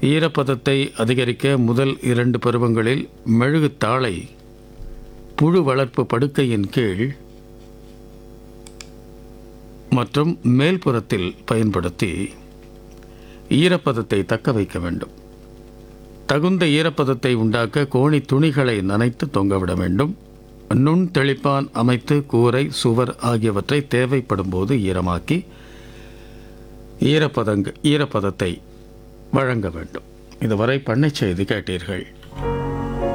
ஈரப்பதத்தை அதிகரிக்க முதல் இரண்டு பருவங்களில் மெழுகுத்தாளை புழு வளர்ப்பு படுக்கையின் கீழ் மற்றும் மேல்புறத்தில் பயன்படுத்தி ஈரப்பதத்தை தக்க வைக்க வேண்டும் தகுந்த ஈரப்பதத்தை உண்டாக்க கோணி துணிகளை நனைத்து தொங்கவிட வேண்டும் நுண் தெளிப்பான் அமைத்து கூரை சுவர் ஆகியவற்றை தேவைப்படும் போது ஈரமாக்கி ஈரப்பதங்க ஈரப்பதத்தை வழங்க வேண்டும் இதுவரை பண்ணை செய்தி கேட்டீர்கள்